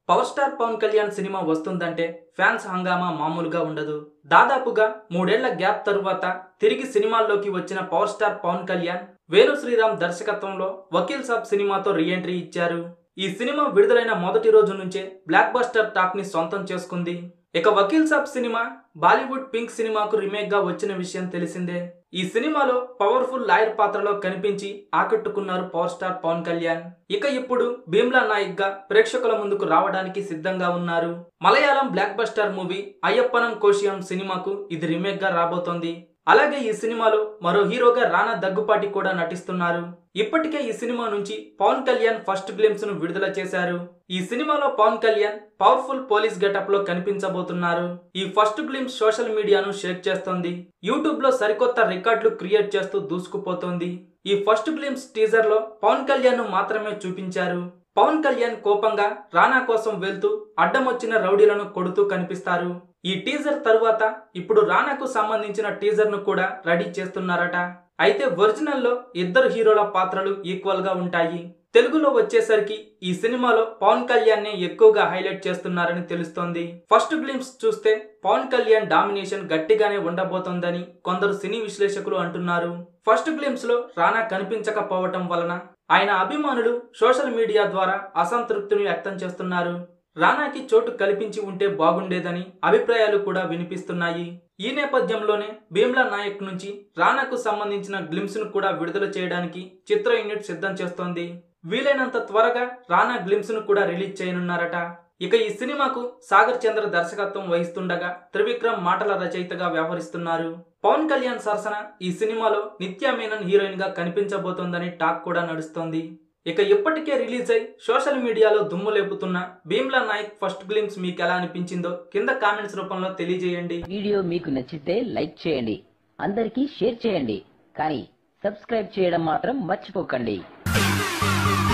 power star Pawan Kalyan cinema వస్తుందంటే fans హంగామా మామూలుగా ఉండదు దాదాపుగా మూడేళ్ల గ్యాప్ తరువాత తిరిగి సినిమాల్లోకి వచ్చిన పవర్ స్టార్ పవన్ కళ్యాణ్ వేణు శ్రీరామ్ దర్శకత్వంలో వకీల్ సాబ్ సినిమాతో రీఎంట్రీ ఇచ్చారు ఈ సినిమా విడుదలైన మొదటి రోజు నుంచే బ్లాక్ బస్టర్ టాక్ ని సొంతం చేసుకుంది ఇక Vakeel Saab cinema Bollywood Pink సినిమాకు రీమేక్ గా వచ్చిన విషయం తెలిసిందే ఈ సినిమాలో పవర్ఫుల్ లాయర్ పాత్రలో కనిపించి ఆకట్టుకున్నారు పవర్ స్టార్ పవన్ కళ్యాణ్ ఇక ఇప్పుడు భీమ్లా నాయక్ గా ప్రేక్షకుల ముందుకు రావడానికి సిద్ధంగా ఉన్నారు Malayalam blockbuster movie Ayyappanum Koshiyum సినిమాకు ఇది రీమేక్ గా రాబోతోంది అలాగే ఈ సినిమాలో మరో హీరోగా రానా దగ్గుపాటి కూడా నటిస్తున్నారు ఇప్పటికే ఈ సినిమా నుంచి పవన్ కళ్యాణ్ ఫస్ట్ గ్లిమ్స్ ను విడుదల చేశారు ఈ సినిమాలో Pawan Kalyan powerful police getup లో కనిపించబోతున్నారు ఈ ఫస్ట్ గ్లిమ్స్ సోషల్ మీడియాను షేక్ చేస్తోంది యూట్యూబ్ లో సరికొత్త రికార్డులు క్రియేట్ చేస్తూ దూసుకుపోతోంది ఈ ఫస్ట్ గ్లిమ్స్ టీజర్ లో పవన్ కళ్యాణ్ ను మాత్రమే చూపించారు పవన్ కళ్యాణ్ కోపంగా రానా కోసం వెళ్తూ అడ్డమొచ్చిన రౌడీలను కొడుతూ కనిపిస్తారు ఈ టీజర్ తరువాత ఇప్పుడు రానాకు సంబంధించిన టీజర్ ను కూడా రెడీ చేస్తున్నారట అయితే ఒరిజినల్ లో ఇద్దరు హీరోల పాత్రలు ఈక్వల్ గా ఉంటాయి తెలుగులో వచ్చేసరికి ఈ సినిమాలో పవన్ కళ్యాణ్ నే ఎక్కువగా హైలైట్ చేస్తున్నారని తెలుస్తోంది ఫస్ట్ గ్లిమ్స్ చూస్తే పవన్ కళ్యాణ్ డామినేషన్ గట్టిగానే ఉండబోతోందని కొందరు సినీ విశ్లేషకులు అంటున్నారు ఫస్ట్ గ్లిమ్స్ లో రానా కనిపించకపోవటం వలన ఆయన అభిమానులు సోషల్ మీడియా ద్వారా అసంతృప్తిని వ్యక్తం చేస్తున్నారు రానాకి చోటు కల్పించి ఉంటే బాగుండేదని అభిప్రాయాలు కూడా వినిపిస్తున్నాయి ఈ నేపథ్యంలోనే భీమ్లా నాయక్ నుంచి రానాకు సంబంధించిన గ్లిమ్స్ ను కూడా విడుదల చేయడానికి చిత్ర యూనిట్ సిద్ధం చేస్తోంది వీలైనంత త్వరగా రానా గ్లిమ్స్ ను కూడా రిలీజ్ చేయనున్నారట ఇక ఈ సినిమాకు సాగర్ చంద్ర దర్శకత్వం వహిస్తుండగా త్రివిక్రమ్ మాటల రచయితగా వ్యవహరిస్తున్నారు పవన్ కళ్యాణ్ సరసన ఈ సినిమాలో నిత్యా మేనన్ హీరోయిన్ గా కనిపించబోతోందని టాక్ కూడా నడుస్తోంది ఇక ఇప్పటికే రిలీజ్ అయి సోషల్ మీడియాలో దుమ్ము లేపుతున్న భీమ్లా నాయక్ ఫస్ట్ గ్లిమ్స్ మీకు ఎలా అనిపించిందో కింద కామెంట్స్ రూపంలో తెలియజేయండి వీడియో మీకు నచ్చితే లైక్ చేయండి అందరికీ షేర్ చేయండి కానీ సబ్స్క్రైబ్ చేయడం మాత్రం మర్చిపోకండి